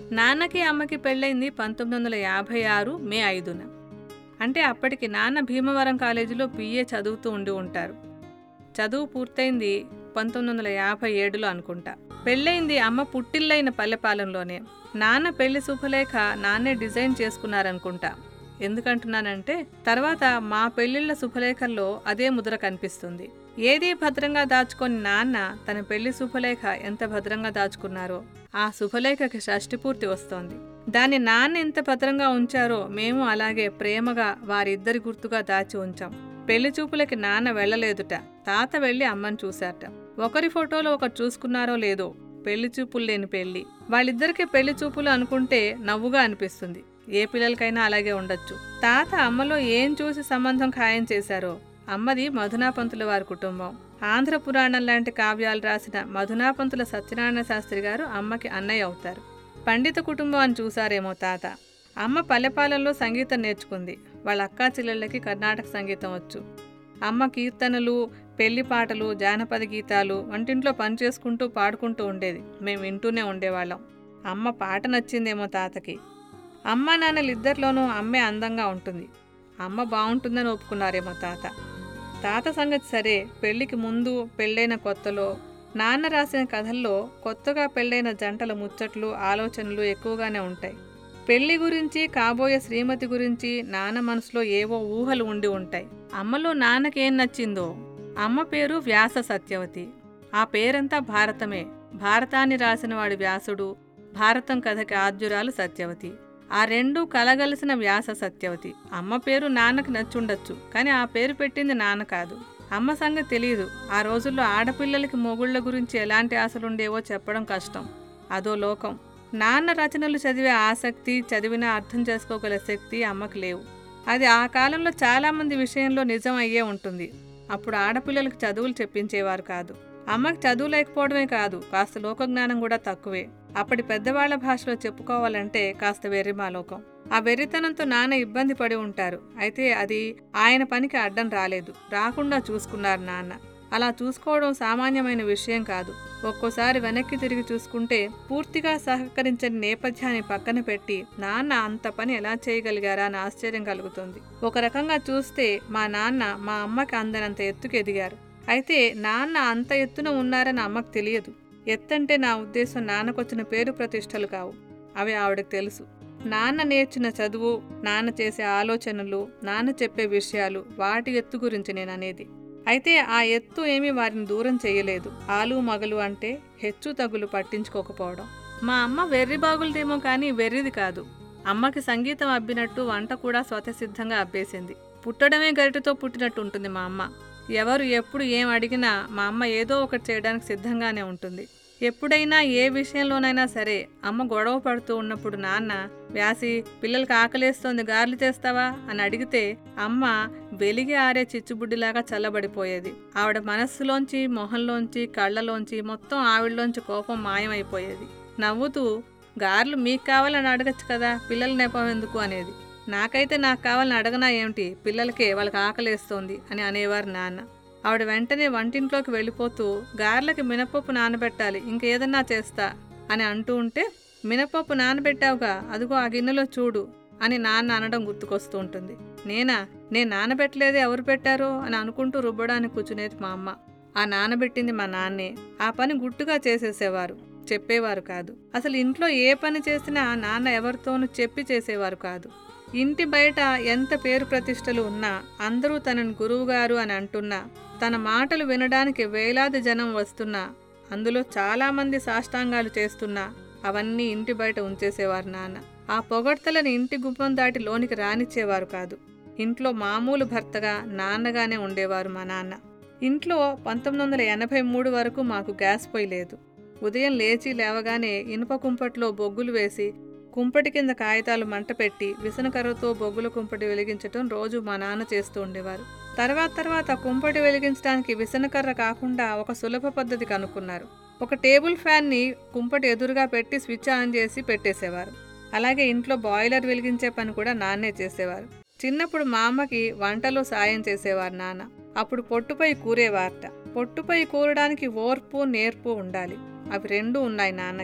నాన్నకి అమ్మకి పెళ్ళైంది పంతొమ్మిది వందల యాభై ఆరు మే ఐదున అంటే అప్పటికి నాన్న భీమవరం కాలేజీలో బిఏ చదువుతూ ఉండి ఉంటారు చదువు పూర్తయింది పంతొమ్మిది వందల యాభై ఏడులో అనుకుంటా పెళ్ళైంది అమ్మ పుట్టిల్లైన పల్లెపాలెంలోనే నాన్న పెళ్లి శుభలేఖ నాన్నే డిజైన్ చేసుకున్నారనుకుంటా ఎందుకంటున్నానంటే తర్వాత మా పెళ్లిళ్ల శుభలేఖల్లో అదే ముద్ర కనిపిస్తుంది ఏది భద్రంగా దాచుకొని నాన్న తన పెళ్లి శుభలేఖ ఎంత భద్రంగా దాచుకున్నారో ఆ శుభలేఖకి షష్టి పూర్తి వస్తోంది దాన్ని నాన్న ఎంత భద్రంగా ఉంచారో మేము అలాగే ప్రేమగా వారిద్దరి గుర్తుగా దాచి ఉంచాం పెళ్లి చూపులకి నాన్న వెళ్ళలేదుట తాత వెళ్ళి అమ్మని చూశారట ఒకరి ఫోటోలో ఒకరు చూసుకున్నారో లేదో పెళ్లి చూపులు లేని పెళ్లి వాళ్ళిద్దరికీ పెళ్లి చూపులు అనుకుంటే నవ్వుగా అనిపిస్తుంది ఏ పిల్లలకైనా అలాగే ఉండొచ్చు తాత అమ్మలో ఏం చూసి సంబంధం ఖాయం చేశారో అమ్మది మధునాపంతుల వారి కుటుంబం ఆంధ్ర పురాణం లాంటి కావ్యాలు రాసిన మధునాపంతుల సత్యనారాయణ శాస్త్రి గారు అమ్మకి అన్నయ్య అవుతారు పండిత కుటుంబం అని చూసారేమో తాత అమ్మ పల్లెపాలెంలో సంగీతం నేర్చుకుంది వాళ్ళ అక్కా చెల్లెళ్ళకి కర్ణాటక సంగీతం వచ్చు అమ్మ కీర్తనలు పెళ్లి పాటలు జానపద గీతాలు వంటింట్లో పని చేసుకుంటూ పాడుకుంటూ ఉండేది మేము వింటూనే ఉండేవాళ్ళం అమ్మ పాట నచ్చిందేమో తాతకి అమ్మ నాన్నలు ఇద్దరిలోనూ అమ్మే అందంగా ఉంటుంది అమ్మ బాగుంటుందని ఒప్పుకున్నారేమో తాత తాత సంగతి సరే పెళ్లికి ముందు పెళ్ళైన కొత్తలో నాన్న రాసిన కథల్లో కొత్తగా పెళ్ళైన జంటల ముచ్చట్లు ఆలోచనలు ఎక్కువగానే ఉంటాయి పెళ్లి గురించి కాబోయే శ్రీమతి గురించి నాన్న మనసులో ఏవో ఊహలు ఉండి ఉంటాయి అమ్మలో నాన్నకేం నచ్చిందో అమ్మ పేరు వ్యాస సత్యవతి ఆ పేరంతా భారతమే భారతాన్ని రాసిన వాడి వ్యాసుడు భారతం కథకి ఆద్యురాలు సత్యవతి ఆ రెండు కలగలిసిన వ్యాస సత్యవతి అమ్మ పేరు నాన్నకి నచ్చుండొచ్చు కానీ ఆ పేరు పెట్టింది నాన్న కాదు అమ్మ సంగతి తెలియదు ఆ రోజుల్లో ఆడపిల్లలకి మొగుళ్ళ గురించి ఎలాంటి ఆశలుండేవో చెప్పడం కష్టం అదో లోకం నాన్న రచనలు చదివే ఆసక్తి చదివినా అర్థం చేసుకోగల శక్తి అమ్మకు లేవు అది ఆ కాలంలో చాలామంది విషయంలో నిజం అయ్యే ఉంటుంది అప్పుడు ఆడపిల్లలకు చదువులు చెప్పించేవారు కాదు అమ్మకి చదువు లేకపోవడమే కాదు కాస్త లోకజ్ఞానం కూడా తక్కువే అప్పటి పెద్దవాళ్ల భాషలో చెప్పుకోవాలంటే కాస్త వెర్రిమాలోకం ఆ వెర్రితనంతో నాన్న ఇబ్బంది పడి ఉంటారు అయితే అది ఆయన పనికి అడ్డం రాలేదు రాకుండా చూసుకున్నారు నాన్న అలా చూసుకోవడం సామాన్యమైన విషయం కాదు ఒక్కోసారి వెనక్కి తిరిగి చూసుకుంటే పూర్తిగా సహకరించని నేపథ్యాన్ని పక్కన పెట్టి నాన్న అంత పని ఎలా చేయగలిగారా అని ఆశ్చర్యం కలుగుతుంది ఒక రకంగా చూస్తే మా నాన్న మా అమ్మకి అందనంత ఎత్తుకు ఎదిగారు అయితే నాన్న అంత ఎత్తున ఉన్నారని అమ్మకు తెలియదు ఎత్తంటే నా ఉద్దేశం నాన్నకొచ్చిన పేరు ప్రతిష్టలు కావు అవి ఆవిడకి తెలుసు నాన్న నేర్చిన చదువు నాన్న చేసే ఆలోచనలు నాన్న చెప్పే విషయాలు వాటి ఎత్తు గురించి నేను అనేది అయితే ఆ ఎత్తు ఏమీ వారిని దూరం చేయలేదు ఆలు మగలు అంటే హెచ్చు తగులు పట్టించుకోకపోవడం మా అమ్మ వెర్రి బాగులదేమో కానీ వెర్రిది కాదు అమ్మకి సంగీతం అబ్బినట్టు వంట కూడా స్వతసిద్ధంగా అబ్బేసింది పుట్టడమే గరిటతో పుట్టినట్టు ఉంటుంది మా అమ్మ ఎవరు ఎప్పుడు ఏం అడిగినా మా అమ్మ ఏదో ఒకటి చేయడానికి సిద్ధంగానే ఉంటుంది ఎప్పుడైనా ఏ విషయంలోనైనా సరే అమ్మ గొడవ పడుతూ ఉన్నప్పుడు నాన్న వ్యాసి పిల్లలకి ఆకలేస్తోంది గార్లు చేస్తావా అని అడిగితే అమ్మ వెలిగి ఆరే చిచ్చుబుడ్డిలాగా చల్లబడిపోయేది ఆవిడ మనస్సులోంచి మొహంలోంచి కళ్ళలోంచి మొత్తం ఆవిడలోంచి కోపం మాయమైపోయేది నవ్వుతూ గార్లు మీకు కావాలని అడగచ్చు కదా పిల్లల నెపం ఎందుకు అనేది నాకైతే నాకు కావాలని అడగనా ఏమిటి పిల్లలకే వాళ్ళకి ఆకలేస్తోంది అని అనేవారు నాన్న ఆవిడ వెంటనే వంటింట్లోకి వెళ్ళిపోతూ గార్లకి మినపప్పు నానబెట్టాలి ఇంకేదన్నా చేస్తా అని అంటూ ఉంటే మినపప్పు నానబెట్టావుగా అదిగో ఆ గిన్నెలో చూడు అని నాన్న అనడం గుర్తుకొస్తూ ఉంటుంది నేనా నేను నానబెట్టలేదే ఎవరు పెట్టారో అని అనుకుంటూ రుబ్బడానికి కూర్చునేది మా అమ్మ ఆ నానబెట్టింది మా నాన్నే ఆ పని గుట్టుగా చేసేసేవారు చెప్పేవారు కాదు అసలు ఇంట్లో ఏ పని చేసినా నాన్న ఎవరితోనూ చెప్పి చేసేవారు కాదు ఇంటి బయట ఎంత పేరు ప్రతిష్టలు ఉన్నా అందరూ తనను గురువుగారు అని అంటున్నా తన మాటలు వినడానికి వేలాది జనం వస్తున్నా అందులో చాలామంది సాష్టాంగాలు చేస్తున్నా అవన్నీ ఇంటి బయట ఉంచేసేవారు నాన్న ఆ పొగడ్తలను ఇంటి గుమ్మం దాటి లోనికి రానిచ్చేవారు కాదు ఇంట్లో మామూలు భర్తగా నాన్నగానే ఉండేవారు మా నాన్న ఇంట్లో పంతొమ్మిది వందల ఎనభై మూడు వరకు మాకు గ్యాస్ పొయ్యి లేదు ఉదయం లేచి లేవగానే ఇనుప కుంపట్లో బొగ్గులు వేసి కుంపటి కింద కాగితాలు మంట పెట్టి విసనకర్రతో బొగ్గుల కుంపటి వెలిగించటం రోజు మా నాన్న చేస్తూ ఉండేవారు తర్వాత తర్వాత కుంపటి వెలిగించడానికి విసనకర్ర కాకుండా ఒక సులభ పద్ధతి కనుక్కున్నారు ఒక టేబుల్ ఫ్యాన్ని కుంపటి ఎదురుగా పెట్టి స్విచ్ ఆన్ చేసి పెట్టేసేవారు అలాగే ఇంట్లో బాయిలర్ వెలిగించే పని కూడా నాన్నే చేసేవారు చిన్నప్పుడు మా అమ్మకి వంటలో సాయం చేసేవారు నాన్న అప్పుడు పొట్టుపై కూరేవారట పొట్టుపై కూరడానికి ఓర్పు నేర్పు ఉండాలి అవి రెండు ఉన్నాయి నాన్నకి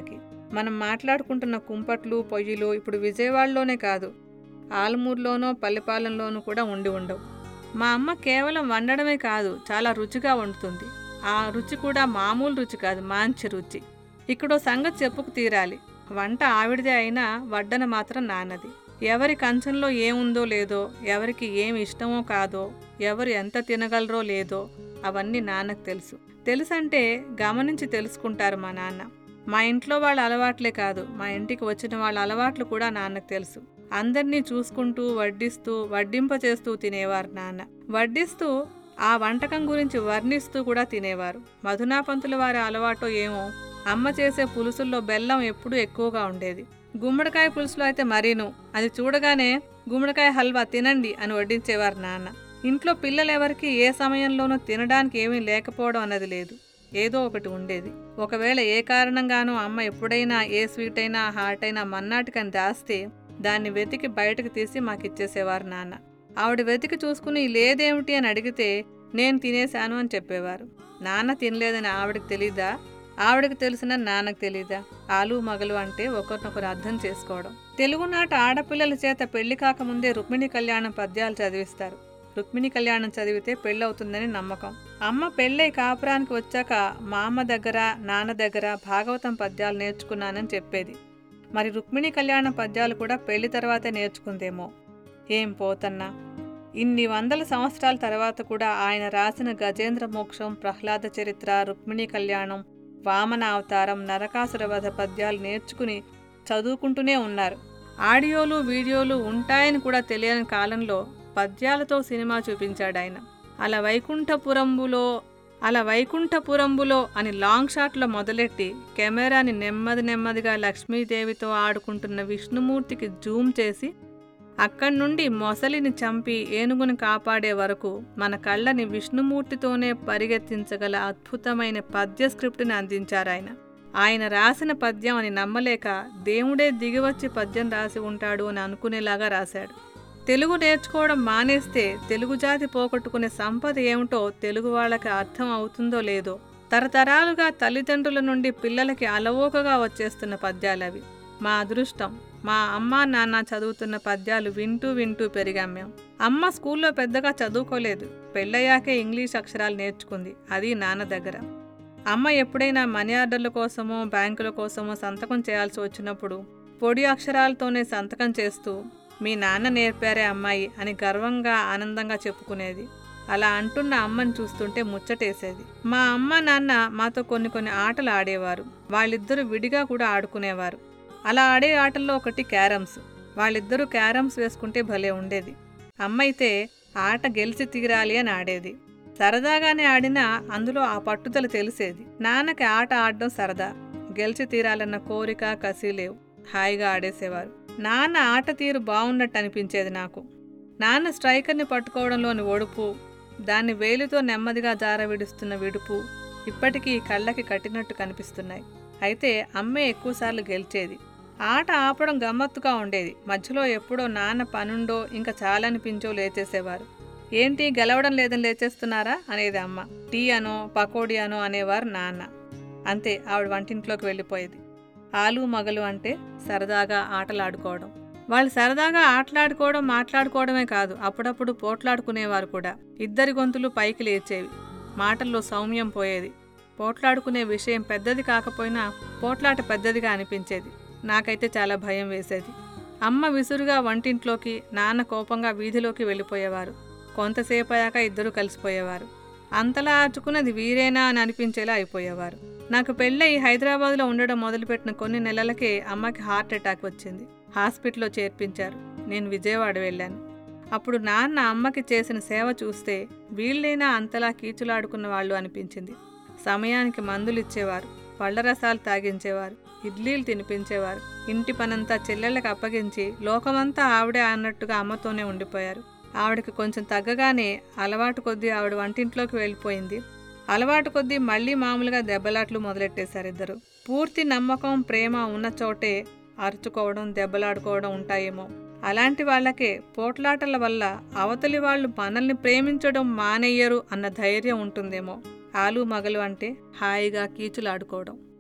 మనం మాట్లాడుకుంటున్న కుంపట్లు పొయ్యిలు ఇప్పుడు విజయవాడలోనే కాదు ఆలమూరులోనో పల్లెపాలెంలోనూ కూడా ఉండి ఉండవు మా అమ్మ కేవలం వండడమే కాదు చాలా రుచిగా వండుతుంది ఆ రుచి కూడా మామూలు రుచి కాదు మంచి రుచి ఇక్కడో సంగతి చెప్పుకు తీరాలి వంట ఆవిడదే అయినా వడ్డన మాత్రం నాన్నది ఎవరి కంచంలో ఏముందో లేదో ఎవరికి ఏం ఇష్టమో కాదో ఎవరు ఎంత తినగలరో లేదో అవన్నీ నాన్నకు తెలుసు తెలుసంటే గమనించి తెలుసుకుంటారు మా నాన్న మా ఇంట్లో వాళ్ళ అలవాట్లే కాదు మా ఇంటికి వచ్చిన వాళ్ళ అలవాట్లు కూడా నాన్నకు తెలుసు అందరినీ చూసుకుంటూ వడ్డిస్తూ వడ్డింపచేస్తూ తినేవారు నాన్న వడ్డిస్తూ ఆ వంటకం గురించి వర్ణిస్తూ కూడా తినేవారు మధునాపంతుల వారి అలవాటో ఏమో అమ్మ చేసే పులుసుల్లో బెల్లం ఎప్పుడూ ఎక్కువగా ఉండేది గుమ్మడికాయ పులుసులో అయితే మరీను అది చూడగానే గుమ్మడికాయ హల్వా తినండి అని వడ్డించేవారు నాన్న ఇంట్లో పిల్లలెవరికి ఏ సమయంలోనూ తినడానికి ఏమీ లేకపోవడం అన్నది లేదు ఏదో ఒకటి ఉండేది ఒకవేళ ఏ కారణంగానూ అమ్మ ఎప్పుడైనా ఏ స్వీట్ అయినా హాట్ అయినా మన్నాటికని దాస్తే దాన్ని వెతికి బయటకు తీసి మాకిచ్చేసేవారు నాన్న ఆవిడ వెతికి చూసుకుని లేదేమిటి అని అడిగితే నేను తినేశాను అని చెప్పేవారు నాన్న తినలేదని ఆవిడకి తెలీదా ఆవిడకి తెలిసిన నాన్నకు తెలీదా ఆలు మగలు అంటే ఒకరినొకరు అర్థం చేసుకోవడం తెలుగునాట ఆడపిల్లల చేత పెళ్లి కాకముందే రుక్మిణి కళ్యాణం పద్యాలు చదివిస్తారు రుక్మిణి కళ్యాణం చదివితే పెళ్ళవుతుందని నమ్మకం అమ్మ పెళ్ళై కాపురానికి వచ్చాక మా అమ్మ దగ్గర నాన్న దగ్గర భాగవతం పద్యాలు నేర్చుకున్నానని చెప్పేది మరి రుక్మిణి కళ్యాణం పద్యాలు కూడా పెళ్లి తర్వాతే నేర్చుకుందేమో ఏం పోతన్నా ఇన్ని వందల సంవత్సరాల తర్వాత కూడా ఆయన రాసిన గజేంద్ర మోక్షం ప్రహ్లాద చరిత్ర రుక్మిణి కళ్యాణం వామన అవతారం నరకాసుర వధ పద్యాలు నేర్చుకుని చదువుకుంటూనే ఉన్నారు ఆడియోలు వీడియోలు ఉంటాయని కూడా తెలియని కాలంలో పద్యాలతో సినిమా చూపించాడు ఆయన అలా వైకుంఠపురంబులో అలా వైకుంఠపురంబులో అని లాంగ్ షాట్లో మొదలెట్టి కెమెరాని నెమ్మది నెమ్మదిగా లక్ష్మీదేవితో ఆడుకుంటున్న విష్ణుమూర్తికి జూమ్ చేసి అక్కడి నుండి మొసలిని చంపి ఏనుగుని కాపాడే వరకు మన కళ్ళని విష్ణుమూర్తితోనే పరిగెత్తించగల అద్భుతమైన పద్య స్క్రిప్ట్ని అందించారు ఆయన ఆయన రాసిన పద్యం అని నమ్మలేక దేవుడే దిగివచ్చి పద్యం రాసి ఉంటాడు అని అనుకునేలాగా రాశాడు తెలుగు నేర్చుకోవడం మానేస్తే తెలుగు జాతి పోగొట్టుకునే సంపద ఏమిటో తెలుగు వాళ్ళకి అర్థం అవుతుందో లేదో తరతరాలుగా తల్లిదండ్రుల నుండి పిల్లలకి అలవోకగా వచ్చేస్తున్న పద్యాలవి మా అదృష్టం మా అమ్మ నాన్న చదువుతున్న పద్యాలు వింటూ వింటూ పెరిగాం మేము అమ్మ స్కూల్లో పెద్దగా చదువుకోలేదు పెళ్ళయ్యాకే ఇంగ్లీష్ అక్షరాలు నేర్చుకుంది అది నాన్న దగ్గర అమ్మ ఎప్పుడైనా మనీ ఆర్డర్ల కోసమో బ్యాంకుల కోసమో సంతకం చేయాల్సి వచ్చినప్పుడు పొడి అక్షరాలతోనే సంతకం చేస్తూ మీ నాన్న నేర్పారే అమ్మాయి అని గర్వంగా ఆనందంగా చెప్పుకునేది అలా అంటున్న అమ్మని చూస్తుంటే ముచ్చటేసేది మా అమ్మ నాన్న మాతో కొన్ని కొన్ని ఆటలు ఆడేవారు వాళ్ళిద్దరూ విడిగా కూడా ఆడుకునేవారు అలా ఆడే ఆటల్లో ఒకటి క్యారమ్స్ వాళ్ళిద్దరూ క్యారమ్స్ వేసుకుంటే భలే ఉండేది అమ్మ అయితే ఆట గెలిచి తీరాలి అని ఆడేది సరదాగానే ఆడినా అందులో ఆ పట్టుదల తెలిసేది నాన్నకి ఆట ఆడడం సరదా గెలిచి తీరాలన్న కోరిక కసి లేవు హాయిగా ఆడేసేవారు నాన్న ఆట తీరు బాగున్నట్టు అనిపించేది నాకు నాన్న స్ట్రైకర్ని పట్టుకోవడంలోని ఒడుపు దాన్ని వేలితో నెమ్మదిగా జార విడుస్తున్న విడుపు ఇప్పటికీ కళ్ళకి కట్టినట్టు కనిపిస్తున్నాయి అయితే అమ్మే ఎక్కువసార్లు గెలిచేది ఆట ఆపడం గమ్మత్తుగా ఉండేది మధ్యలో ఎప్పుడో నాన్న పనుండో ఇంకా చాలనిపించో లేచేసేవారు ఏంటి గెలవడం లేదని లేచేస్తున్నారా అనేది అమ్మ టీ అనో పకోడీ అనో అనేవారు నాన్న అంతే ఆవిడ వంటింట్లోకి వెళ్ళిపోయేది ఆలు మగలు అంటే సరదాగా ఆటలాడుకోవడం వాళ్ళు సరదాగా ఆటలాడుకోవడం మాట్లాడుకోవడమే కాదు అప్పుడప్పుడు పోట్లాడుకునేవారు కూడా ఇద్దరి గొంతులు పైకి లేచేవి మాటల్లో సౌమ్యం పోయేది పోట్లాడుకునే విషయం పెద్దది కాకపోయినా పోట్లాట పెద్దదిగా అనిపించేది నాకైతే చాలా భయం వేసేది అమ్మ విసురుగా వంటింట్లోకి నాన్న కోపంగా వీధిలోకి వెళ్ళిపోయేవారు కొంతసేపు అయ్యాక ఇద్దరు కలిసిపోయేవారు అంతలా ఆచుకున్నది వీరేనా అని అనిపించేలా అయిపోయేవారు నాకు పెళ్ళై హైదరాబాద్లో ఉండడం మొదలుపెట్టిన కొన్ని నెలలకే అమ్మకి హార్ట్ అటాక్ వచ్చింది హాస్పిటల్లో చేర్పించారు నేను విజయవాడ వెళ్ళాను అప్పుడు నాన్న అమ్మకి చేసిన సేవ చూస్తే వీళ్ళైనా అంతలా కీచులాడుకున్న వాళ్ళు అనిపించింది సమయానికి మందులు ఇచ్చేవారు పళ్ళ రసాలు తాగించేవారు ఇడ్లీలు తినిపించేవారు ఇంటి పనంతా చెల్లెళ్ళకి అప్పగించి లోకమంతా ఆవిడే అన్నట్టుగా అమ్మతోనే ఉండిపోయారు ఆవిడకి కొంచెం తగ్గగానే అలవాటు కొద్దీ ఆవిడ వంటింట్లోకి వెళ్ళిపోయింది అలవాటు కొద్దీ మళ్ళీ మామూలుగా దెబ్బలాట్లు మొదలెట్టేశారు ఇద్దరు పూర్తి నమ్మకం ప్రేమ ఉన్న చోటే అరుచుకోవడం దెబ్బలాడుకోవడం ఉంటాయేమో అలాంటి వాళ్ళకే పోట్లాటల వల్ల అవతలి వాళ్ళు మనల్ని ప్రేమించడం మానేయ్యరు అన్న ధైర్యం ఉంటుందేమో ఆలు మగలు అంటే హాయిగా కీచులాడుకోవడం